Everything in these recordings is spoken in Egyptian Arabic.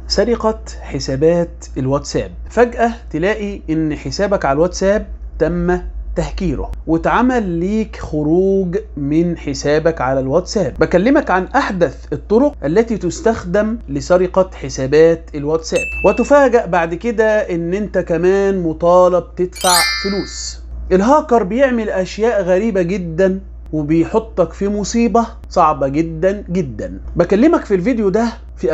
سرقة حسابات الواتساب فجأة تلاقي ان حسابك على الواتساب تم تهكيره واتعمل ليك خروج من حسابك على الواتساب بكلمك عن احدث الطرق التي تستخدم لسرقة حسابات الواتساب وتفاجأ بعد كده ان انت كمان مطالب تدفع فلوس الهاكر بيعمل اشياء غريبة جدا وبيحطك في مصيبة صعبة جدا جدا بكلمك في الفيديو ده في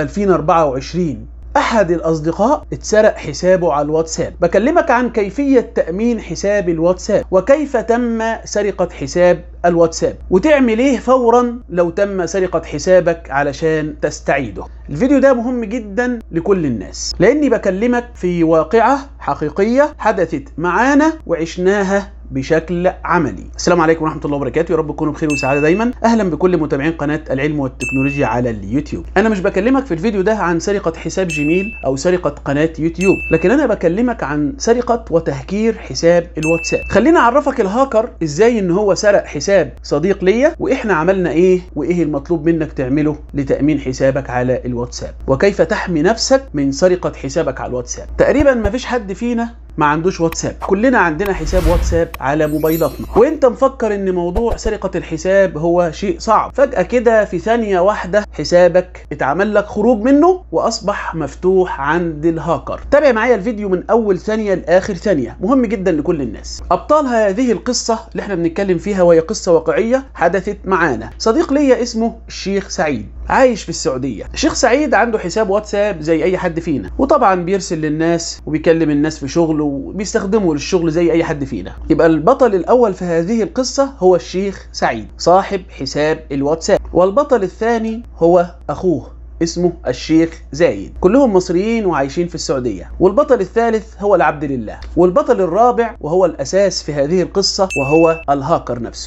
2024 احد الاصدقاء اتسرق حسابه على الواتساب بكلمك عن كيفية تأمين حساب الواتساب وكيف تم سرقة حساب الواتساب وتعمل ايه فورا لو تم سرقة حسابك علشان تستعيده الفيديو ده مهم جدا لكل الناس لاني بكلمك في واقعة حقيقية حدثت معانا وعشناها بشكل عملي السلام عليكم ورحمه الله وبركاته يا رب تكونوا بخير وسعاده دايما اهلا بكل متابعين قناه العلم والتكنولوجيا على اليوتيوب انا مش بكلمك في الفيديو ده عن سرقه حساب جيميل او سرقه قناه يوتيوب لكن انا بكلمك عن سرقه وتهكير حساب الواتساب خليني اعرفك الهاكر ازاي ان هو سرق حساب صديق ليا واحنا عملنا ايه وايه المطلوب منك تعمله لتامين حسابك على الواتساب وكيف تحمي نفسك من سرقه حسابك على الواتساب تقريبا مفيش حد فينا ما عندوش واتساب كلنا عندنا حساب واتساب على موبايلاتنا وانت مفكر ان موضوع سرقة الحساب هو شيء صعب فجأة كده في ثانية واحدة حسابك اتعمل لك خروج منه واصبح مفتوح عند الهاكر تابع معايا الفيديو من اول ثانية لاخر ثانية مهم جدا لكل الناس ابطال هذه القصة اللي احنا بنتكلم فيها وهي قصة واقعية حدثت معانا صديق ليا اسمه الشيخ سعيد عايش في السعودية الشيخ سعيد عنده حساب واتساب زي أي حد فينا وطبعا بيرسل للناس وبيكلم الناس في شغله وبيستخدمه للشغل زي أي حد فينا يبقى البطل الأول في هذه القصة هو الشيخ سعيد صاحب حساب الواتساب والبطل الثاني هو أخوه اسمه الشيخ زايد كلهم مصريين وعايشين في السعودية والبطل الثالث هو العبد لله والبطل الرابع وهو الأساس في هذه القصة وهو الهاكر نفسه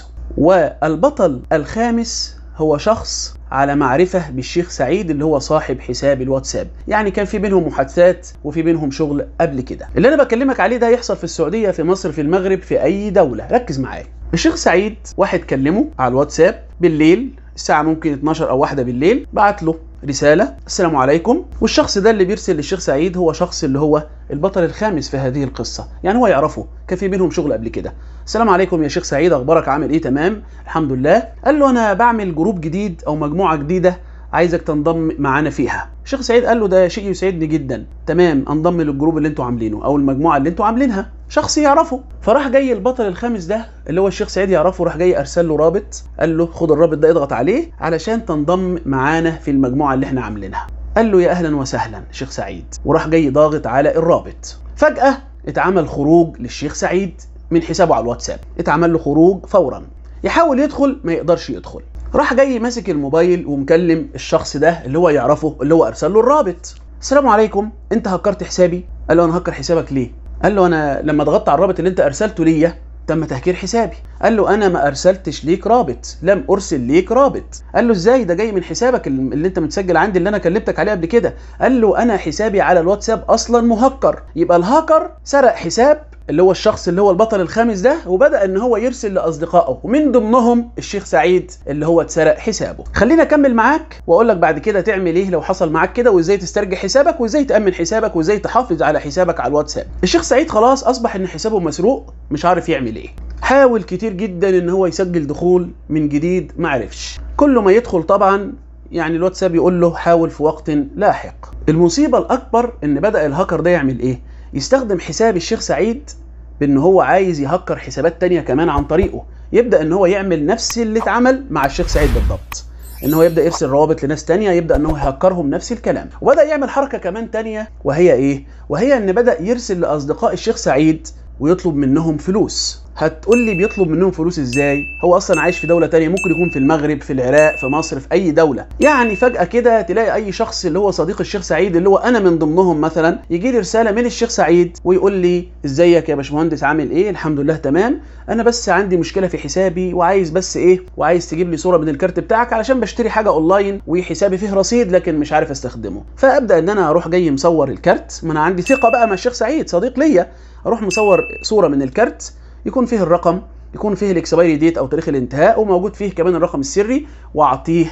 والبطل الخامس هو شخص على معرفة بالشيخ سعيد اللي هو صاحب حساب الواتساب يعني كان في بينهم محادثات وفي بينهم شغل قبل كده اللي انا بكلمك عليه ده يحصل في السعودية في مصر في المغرب في اي دولة ركز معايا الشيخ سعيد واحد كلمه على الواتساب بالليل الساعة ممكن 12 أو واحدة بالليل بعت له رسالة السلام عليكم والشخص ده اللي بيرسل للشيخ سعيد هو شخص اللي هو البطل الخامس في هذه القصة يعني هو يعرفه كان في بينهم شغل قبل كده السلام عليكم يا شيخ سعيد أخبارك عامل إيه تمام الحمد لله قال له أنا بعمل جروب جديد أو مجموعة جديدة عايزك تنضم معانا فيها الشيخ سعيد قال له ده شيء يسعدني جدا تمام انضم للجروب اللي انتوا عاملينه او المجموعه اللي انتوا عاملينها شخص يعرفه فراح جاي البطل الخامس ده اللي هو الشيخ سعيد يعرفه راح جاي ارسل له رابط قال له خد الرابط ده اضغط عليه علشان تنضم معانا في المجموعه اللي احنا عاملينها قال له يا اهلا وسهلا شيخ سعيد وراح جاي ضاغط على الرابط فجاه اتعمل خروج للشيخ سعيد من حسابه على الواتساب اتعمل له خروج فورا يحاول يدخل ما يقدرش يدخل راح جاي ماسك الموبايل ومكلم الشخص ده اللي هو يعرفه اللي هو ارسل له الرابط السلام عليكم انت هكرت حسابي قال له انا هكر حسابك ليه قال له انا لما ضغطت على الرابط اللي انت ارسلته ليا تم تهكير حسابي قال له انا ما ارسلتش ليك رابط لم ارسل ليك رابط قال له ازاي ده جاي من حسابك اللي انت متسجل عندي اللي انا كلمتك عليه قبل كده قال له انا حسابي على الواتساب اصلا مهكر يبقى الهاكر سرق حساب اللي هو الشخص اللي هو البطل الخامس ده وبدا ان هو يرسل لاصدقائه ومن ضمنهم الشيخ سعيد اللي هو اتسرق حسابه خلينا اكمل معاك واقول لك بعد كده تعمل ايه لو حصل معاك كده وازاي تسترجع حسابك وازاي تامن حسابك وازاي تحافظ على حسابك على الواتساب الشيخ سعيد خلاص اصبح ان حسابه مسروق مش عارف يعمل ايه حاول كتير جدا ان هو يسجل دخول من جديد ما عرفش كل ما يدخل طبعا يعني الواتساب يقول له حاول في وقت لاحق المصيبه الاكبر ان بدا الهاكر ده يعمل ايه يستخدم حساب الشيخ سعيد بان هو عايز يهكر حسابات تانية كمان عن طريقه يبدا ان هو يعمل نفس اللي اتعمل مع الشيخ سعيد بالضبط ان هو يبدا يرسل روابط لناس تانية يبدا ان هو يهكرهم نفس الكلام وبدا يعمل حركه كمان تانية وهي ايه وهي ان بدا يرسل لاصدقاء الشيخ سعيد ويطلب منهم فلوس هتقول لي بيطلب منهم فلوس ازاي هو اصلا عايش في دوله تانية ممكن يكون في المغرب في العراق في مصر في اي دوله يعني فجاه كده تلاقي اي شخص اللي هو صديق الشيخ سعيد اللي هو انا من ضمنهم مثلا يجي لي رساله من الشيخ سعيد ويقول لي ازيك يا باشمهندس عامل ايه الحمد لله تمام انا بس عندي مشكله في حسابي وعايز بس ايه وعايز تجيب لي صوره من الكارت بتاعك علشان بشتري حاجه اونلاين وحسابي فيه رصيد لكن مش عارف استخدمه فابدا ان انا اروح جاي مصور الكارت ما انا عندي ثقه بقى مع الشيخ سعيد صديق ليا اروح مصور صوره من الكارت يكون فيه الرقم يكون فيه الاكسبايري ديت او تاريخ الانتهاء وموجود فيه كمان الرقم السري واعطيه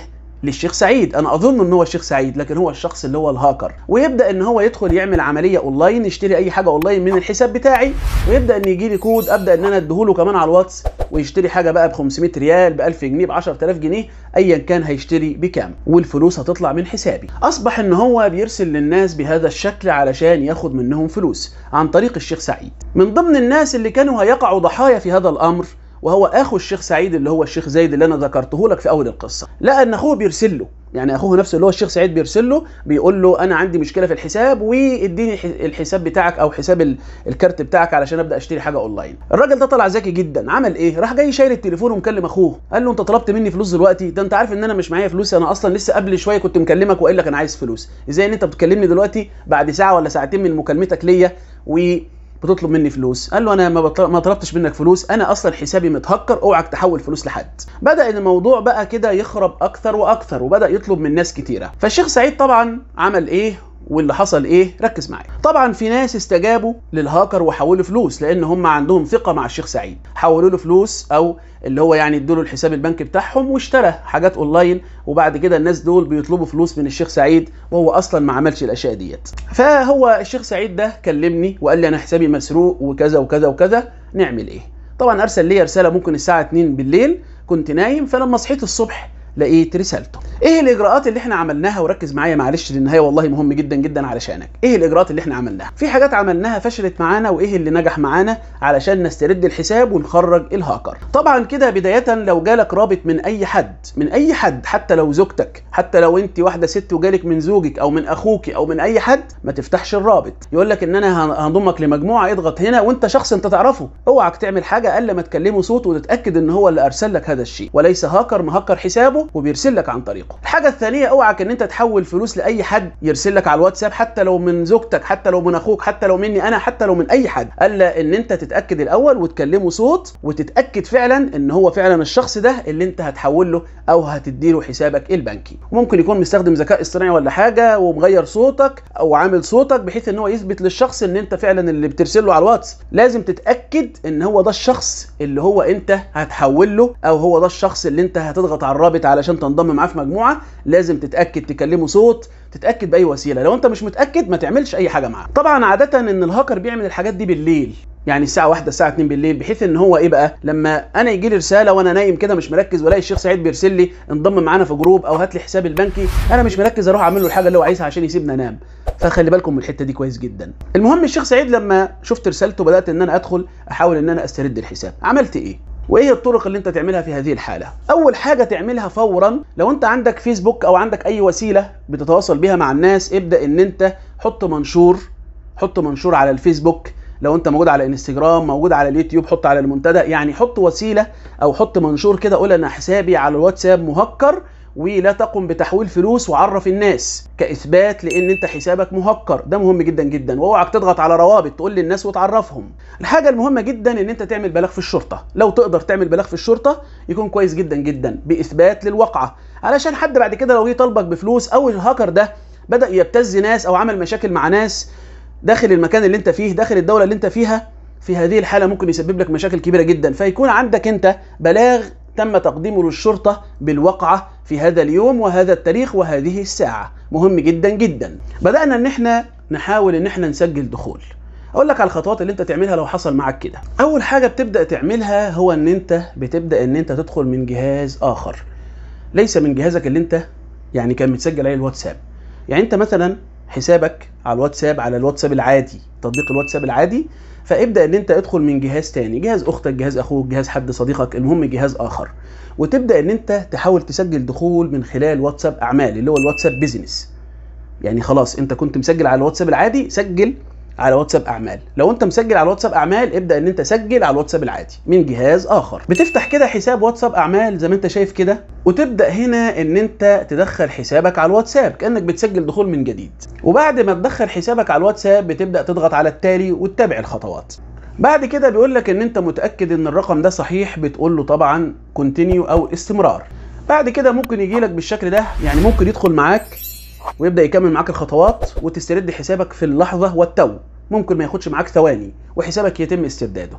للشيخ سعيد انا اظن ان هو الشيخ سعيد لكن هو الشخص اللي هو الهاكر ويبدا ان هو يدخل يعمل عمليه اونلاين يشتري اي حاجه اونلاين من الحساب بتاعي ويبدا ان يجي لي كود ابدا ان انا اديهوله كمان على الواتس ويشتري حاجه بقى ب 500 ريال ب 1000 جنيه ب 10000 جنيه ايا كان هيشتري بكام والفلوس هتطلع من حسابي اصبح ان هو بيرسل للناس بهذا الشكل علشان ياخد منهم فلوس عن طريق الشيخ سعيد من ضمن الناس اللي كانوا هيقعوا ضحايا في هذا الامر وهو اخو الشيخ سعيد اللي هو الشيخ زايد اللي انا ذكرته لك في اول القصه لقى ان اخوه بيرسل له يعني اخوه نفسه اللي هو الشيخ سعيد بيرسل له بيقول له انا عندي مشكله في الحساب واديني الحساب بتاعك او حساب الكارت بتاعك علشان ابدا اشتري حاجه اونلاين الراجل ده طلع ذكي جدا عمل ايه راح جاي شايل التليفون ومكلم اخوه قال له انت طلبت مني فلوس دلوقتي ده انت عارف ان انا مش معايا فلوس انا اصلا لسه قبل شويه كنت مكلمك وقايل لك انا عايز فلوس ازاي ان انت بتكلمني دلوقتي بعد ساعه ولا ساعتين من مكالمتك ليا و بتطلب مني فلوس قال له انا ما, بطل... ما طلبتش منك فلوس انا اصلا حسابي متهكر اوعك تحول فلوس لحد بدا ان الموضوع بقى كده يخرب اكثر واكثر وبدا يطلب من ناس كتيره فالشيخ سعيد طبعا عمل ايه واللي حصل ايه ركز معايا طبعا في ناس استجابوا للهاكر وحولوا فلوس لان هم عندهم ثقه مع الشيخ سعيد حولوا له فلوس او اللي هو يعني ادوا له الحساب البنكي بتاعهم واشترى حاجات اونلاين وبعد كده الناس دول بيطلبوا فلوس من الشيخ سعيد وهو اصلا ما عملش الاشياء ديت فهو الشيخ سعيد ده كلمني وقال لي انا حسابي مسروق وكذا وكذا وكذا نعمل ايه طبعا ارسل لي رساله ممكن الساعه 2 بالليل كنت نايم فلما صحيت الصبح لقيت رسالته ايه الاجراءات اللي احنا عملناها وركز معايا معلش للنهايه والله مهم جدا جدا علشانك ايه الاجراءات اللي احنا عملناها في حاجات عملناها فشلت معانا وايه اللي نجح معانا علشان نسترد الحساب ونخرج الهاكر طبعا كده بدايه لو جالك رابط من اي حد من اي حد حتى لو زوجتك حتى لو انت واحده ست وجالك من زوجك او من اخوك او من اي حد ما تفتحش الرابط يقول لك ان انا هنضمك لمجموعه اضغط هنا وانت شخص انت تعرفه اوعك تعمل حاجه الا ما تكلمه صوت وتتاكد ان هو اللي ارسل لك هذا الشيء وليس هاكر مهكر حسابه وبيرسل لك عن طريقه الحاجه الثانيه اوعك ان انت تحول فلوس لاي حد يرسل لك على الواتساب حتى لو من زوجتك حتى لو من اخوك حتى لو مني انا حتى لو من اي حد الا ان انت تتاكد الاول وتكلمه صوت وتتاكد فعلا ان هو فعلا الشخص ده اللي انت هتحول له او هتدي له حسابك البنكي وممكن يكون مستخدم ذكاء اصطناعي ولا حاجه ومغير صوتك او عامل صوتك بحيث ان هو يثبت للشخص ان انت فعلا اللي بترسل له على الواتس لازم تتاكد ان هو ده الشخص اللي هو انت هتحول له او هو ده الشخص اللي انت هتضغط على الرابط علشان تنضم معاه في مجموعه لازم تتاكد تكلمه صوت تتاكد باي وسيله لو انت مش متاكد ما تعملش اي حاجه معاه طبعا عاده ان الهاكر بيعمل الحاجات دي بالليل يعني الساعه 1 الساعه 2 بالليل بحيث ان هو ايه بقى لما انا يجي لي رساله وانا نايم كده مش مركز والاقي الشيخ سعيد بيرسل لي انضم معانا في جروب او هات لي حساب البنكي انا مش مركز اروح اعمل له الحاجه اللي هو عايزها عشان يسيبني انام فخلي بالكم من الحته دي كويس جدا المهم الشيخ سعيد لما شفت رسالته بدات ان انا ادخل احاول ان انا استرد الحساب عملت ايه وايه الطرق اللي انت تعملها في هذه الحاله اول حاجه تعملها فورا لو انت عندك فيسبوك او عندك اي وسيله بتتواصل بيها مع الناس ابدا ان انت حط منشور حط منشور على الفيسبوك لو انت موجود على انستجرام موجود على اليوتيوب حط على المنتدى يعني حط وسيله او حط منشور كده قول انا حسابي على الواتساب مهكر ولا تقم بتحويل فلوس وعرف الناس كاثبات لان انت حسابك مهكر ده مهم جدا جدا واوعك تضغط على روابط تقول للناس وتعرفهم الحاجه المهمه جدا ان انت تعمل بلاغ في الشرطه لو تقدر تعمل بلاغ في الشرطه يكون كويس جدا جدا باثبات للوقعه علشان حد بعد كده لو جه طالبك بفلوس او الهاكر ده بدا يبتز ناس او عمل مشاكل مع ناس داخل المكان اللي انت فيه داخل الدوله اللي انت فيها في هذه الحاله ممكن يسبب لك مشاكل كبيره جدا فيكون عندك انت بلاغ تم تقديمه للشرطه بالوقعه في هذا اليوم وهذا التاريخ وهذه الساعه مهم جدا جدا بدانا ان احنا نحاول ان احنا نسجل دخول اقول لك على الخطوات اللي انت تعملها لو حصل معاك كده اول حاجه بتبدا تعملها هو ان انت بتبدا ان انت تدخل من جهاز اخر ليس من جهازك اللي انت يعني كان متسجل عليه الواتساب يعني انت مثلا حسابك على الواتساب على الواتساب العادي تطبيق الواتساب العادي فابدا ان انت ادخل من جهاز تاني جهاز اختك جهاز اخوك جهاز حد صديقك المهم جهاز اخر وتبدا ان انت تحاول تسجل دخول من خلال واتساب اعمال اللي هو الواتساب بيزنس يعني خلاص انت كنت مسجل على الواتساب العادي سجل على واتساب اعمال لو انت مسجل على واتساب اعمال ابدا ان انت سجل على الواتساب العادي من جهاز اخر بتفتح كده حساب واتساب اعمال زي ما انت شايف كده وتبدا هنا ان انت تدخل حسابك على الواتساب كانك بتسجل دخول من جديد وبعد ما تدخل حسابك على الواتساب بتبدا تضغط على التالي وتتابع الخطوات بعد كده بيقول لك ان انت متاكد ان الرقم ده صحيح بتقول له طبعا كونتينيو او استمرار بعد كده ممكن يجي لك بالشكل ده يعني ممكن يدخل معاك ويبدا يكمل معاك الخطوات وتسترد حسابك في اللحظه والتو ممكن ما ياخدش معاك ثواني وحسابك يتم استرداده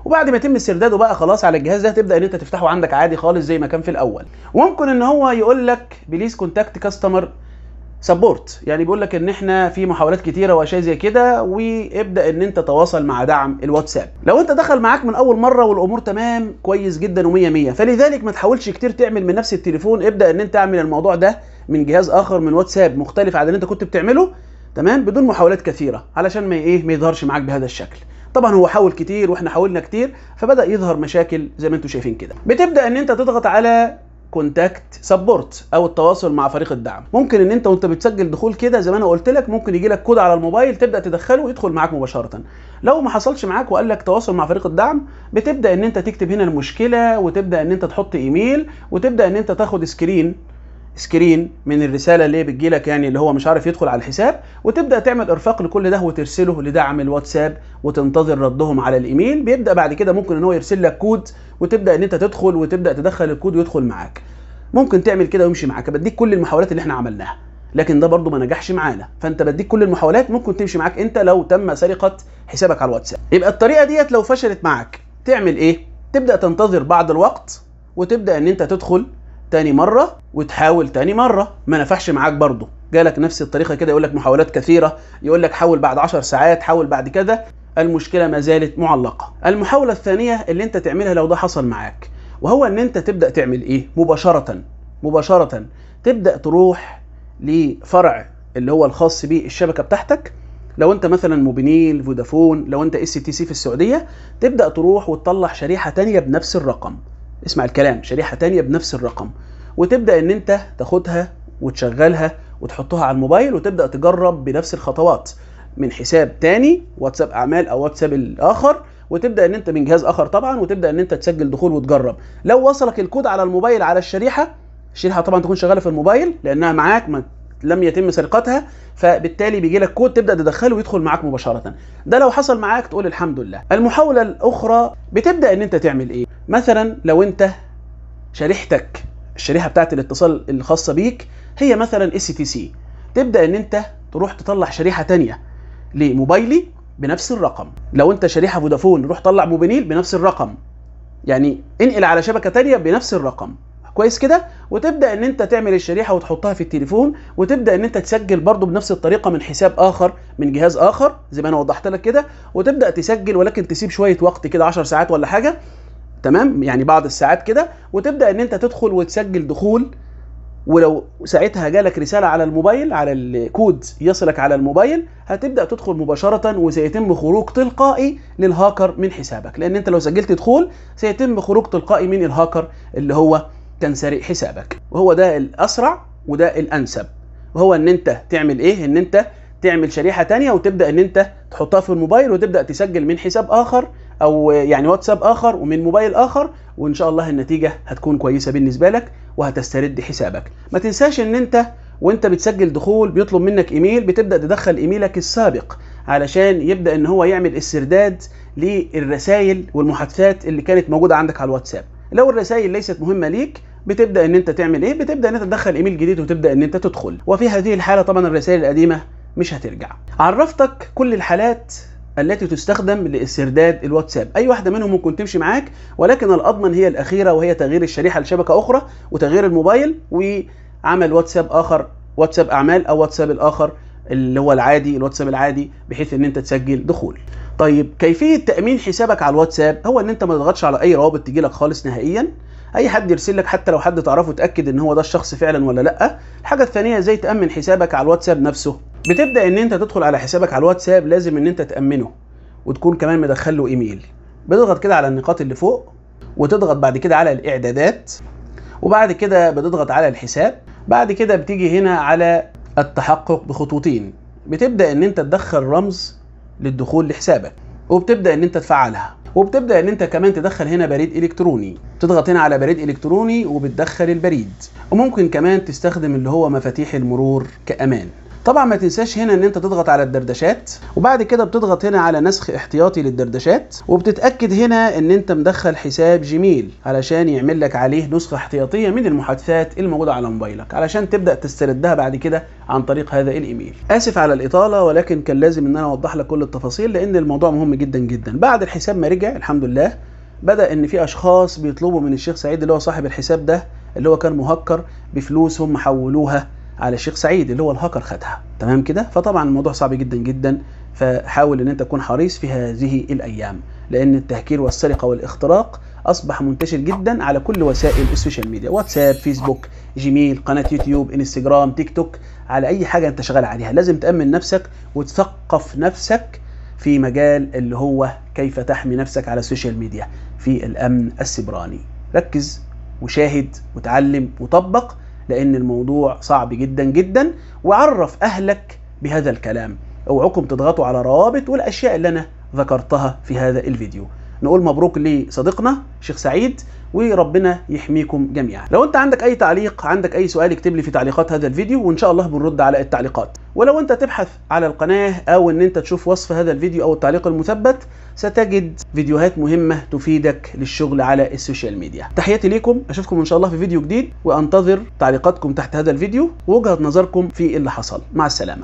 وبعد ما يتم استرداده بقى خلاص على الجهاز ده تبدا ان انت تفتحه عندك عادي خالص زي ما كان في الاول وممكن ان هو يقول لك بليز كونتاكت كاستمر سبورت يعني بيقول لك ان احنا في محاولات كتيره واشياء زي كده وابدا ان انت تواصل مع دعم الواتساب لو انت دخل معاك من اول مره والامور تمام كويس جدا و100 100 فلذلك ما تحاولش كتير تعمل من نفس التليفون ابدا ان انت اعمل الموضوع ده من جهاز اخر من واتساب مختلف عن اللي انت كنت بتعمله تمام بدون محاولات كثيره علشان ما ايه ما يظهرش معاك بهذا الشكل طبعا هو حاول كتير واحنا حاولنا كتير فبدا يظهر مشاكل زي ما انتم شايفين كده بتبدا ان انت تضغط على كونتاكت سبورت او التواصل مع فريق الدعم ممكن ان انت وانت بتسجل دخول كده زي ما انا قلت لك ممكن يجي لك كود على الموبايل تبدا تدخله ويدخل معاك مباشره لو ما حصلش معاك وقال لك تواصل مع فريق الدعم بتبدا ان انت تكتب هنا المشكله وتبدا ان انت تحط ايميل وتبدا ان انت تاخد سكرين سكرين من الرساله اللي بتجي لك يعني اللي هو مش عارف يدخل على الحساب وتبدا تعمل ارفاق لكل ده وترسله لدعم الواتساب وتنتظر ردهم على الايميل بيبدا بعد كده ممكن ان هو يرسل لك كود وتبدا ان انت تدخل وتبدا تدخل الكود ويدخل معاك ممكن تعمل كده ويمشي معاك بديك كل المحاولات اللي احنا عملناها لكن ده برضو ما نجحش معانا فانت بديك كل المحاولات ممكن تمشي معاك انت لو تم سرقه حسابك على الواتساب يبقى الطريقه ديت لو فشلت معاك تعمل ايه تبدا تنتظر بعض الوقت وتبدا ان انت تدخل تاني مره وتحاول تاني مره ما نفعش معاك برضو جالك نفس الطريقه كده يقول لك محاولات كثيره يقول لك حاول بعد 10 ساعات حاول بعد كذا المشكله ما زالت معلقه المحاوله الثانيه اللي انت تعملها لو ده حصل معاك وهو ان انت تبدا تعمل ايه مباشره مباشره تبدا تروح لفرع اللي هو الخاص بالشبكه بتاعتك لو انت مثلا موبينيل فودافون لو انت اس تي سي في السعوديه تبدا تروح وتطلع شريحه تانية بنفس الرقم اسمع الكلام شريحه تانية بنفس الرقم وتبدا ان انت تاخدها وتشغلها وتحطها على الموبايل وتبدا تجرب بنفس الخطوات من حساب تاني واتساب اعمال او واتساب الاخر وتبدا ان انت من جهاز اخر طبعا وتبدا ان انت تسجل دخول وتجرب لو وصلك الكود على الموبايل على الشريحه الشريحه طبعا تكون شغاله في الموبايل لانها معاك ما لم يتم سرقتها فبالتالي بيجي لك كود تبدا تدخله ويدخل معاك مباشره ده لو حصل معاك تقول الحمد لله المحاوله الاخرى بتبدا ان انت تعمل ايه مثلا لو انت شريحتك الشريحه بتاعت الاتصال الخاصه بيك هي مثلا اس تي سي تبدا ان انت تروح تطلع شريحه تانية لموبايلي بنفس الرقم لو انت شريحه فودافون روح طلع موبينيل بنفس الرقم يعني انقل على شبكه تانية بنفس الرقم كويس كده وتبدا ان انت تعمل الشريحه وتحطها في التليفون وتبدا ان انت تسجل برضو بنفس الطريقه من حساب اخر من جهاز اخر زي ما انا وضحت لك كده وتبدا تسجل ولكن تسيب شويه وقت كده 10 ساعات ولا حاجه تمام يعني بعض الساعات كده وتبدا ان انت تدخل وتسجل دخول ولو ساعتها جالك رساله على الموبايل على الكود يصلك على الموبايل هتبدا تدخل مباشره وسيتم خروج تلقائي للهاكر من حسابك لان انت لو سجلت دخول سيتم خروج تلقائي من الهاكر اللي هو كان سارق حسابك وهو ده الاسرع وده الانسب وهو ان انت تعمل ايه ان انت تعمل شريحه تانية وتبدا ان انت تحطها في الموبايل وتبدا تسجل من حساب اخر او يعني واتساب اخر ومن موبايل اخر وان شاء الله النتيجه هتكون كويسه بالنسبه لك وهتسترد حسابك ما تنساش ان انت وانت بتسجل دخول بيطلب منك ايميل بتبدا تدخل ايميلك السابق علشان يبدا ان هو يعمل استرداد للرسائل والمحادثات اللي كانت موجوده عندك على الواتساب لو الرسائل ليست مهمه ليك بتبدا ان انت تعمل ايه بتبدا ان انت تدخل ايميل جديد وتبدا ان انت تدخل وفي هذه الحاله طبعا الرسائل القديمه مش هترجع عرفتك كل الحالات التي تستخدم لاسترداد الواتساب اي واحده منهم ممكن تمشي معاك ولكن الاضمن هي الاخيره وهي تغيير الشريحه لشبكه اخرى وتغيير الموبايل وعمل واتساب اخر واتساب اعمال او واتساب الاخر اللي هو العادي الواتساب العادي بحيث ان انت تسجل دخول طيب كيفيه تامين حسابك على الواتساب هو ان انت ما تضغطش على اي روابط تجي لك خالص نهائيا اي حد يرسل لك حتى لو حد تعرفه تاكد ان هو ده الشخص فعلا ولا لا الحاجه الثانيه ازاي تامن حسابك على الواتساب نفسه بتبدا ان انت تدخل على حسابك على الواتساب لازم ان انت تامنه وتكون كمان مدخل له ايميل بتضغط كده على النقاط اللي فوق وتضغط بعد كده على الاعدادات وبعد كده بتضغط على الحساب بعد كده بتيجي هنا على التحقق بخطوتين بتبدا ان انت تدخل رمز للدخول لحسابك وبتبدا ان انت تفعلها وبتبدا ان انت كمان تدخل هنا بريد الكتروني تضغط هنا على بريد الكتروني وبتدخل البريد وممكن كمان تستخدم اللي هو مفاتيح المرور كامان طبعا ما تنساش هنا ان انت تضغط على الدردشات وبعد كده بتضغط هنا على نسخ احتياطي للدردشات وبتتاكد هنا ان انت مدخل حساب جيميل علشان يعمل لك عليه نسخه احتياطيه من المحادثات الموجوده على موبايلك علشان تبدا تستردها بعد كده عن طريق هذا الايميل اسف على الاطاله ولكن كان لازم ان انا اوضح لك كل التفاصيل لان الموضوع مهم جدا جدا بعد الحساب ما رجع الحمد لله بدا ان في اشخاص بيطلبوا من الشيخ سعيد اللي هو صاحب الحساب ده اللي هو كان مهكر بفلوس هم حولوها على الشيخ سعيد اللي هو الهاكر خدها تمام كده فطبعا الموضوع صعب جدا جدا فحاول ان انت تكون حريص في هذه الايام لان التهكير والسرقه والاختراق اصبح منتشر جدا على كل وسائل السوشيال ميديا واتساب فيسبوك جيميل قناه يوتيوب انستجرام تيك توك على اي حاجه انت شغال عليها لازم تامن نفسك وتثقف نفسك في مجال اللي هو كيف تحمي نفسك على السوشيال ميديا في الامن السبراني ركز وشاهد وتعلم وطبق لان الموضوع صعب جدا جدا وعرف اهلك بهذا الكلام اوعكم تضغطوا على روابط والاشياء اللي انا ذكرتها في هذا الفيديو نقول مبروك لصديقنا شيخ سعيد وربنا يحميكم جميعا لو انت عندك اي تعليق عندك اي سؤال اكتب لي في تعليقات هذا الفيديو وان شاء الله بنرد على التعليقات ولو انت تبحث على القناة او ان انت تشوف وصف هذا الفيديو او التعليق المثبت ستجد فيديوهات مهمة تفيدك للشغل على السوشيال ميديا تحياتي ليكم اشوفكم ان شاء الله في فيديو جديد وانتظر تعليقاتكم تحت هذا الفيديو ووجهة نظركم في اللي حصل مع السلامة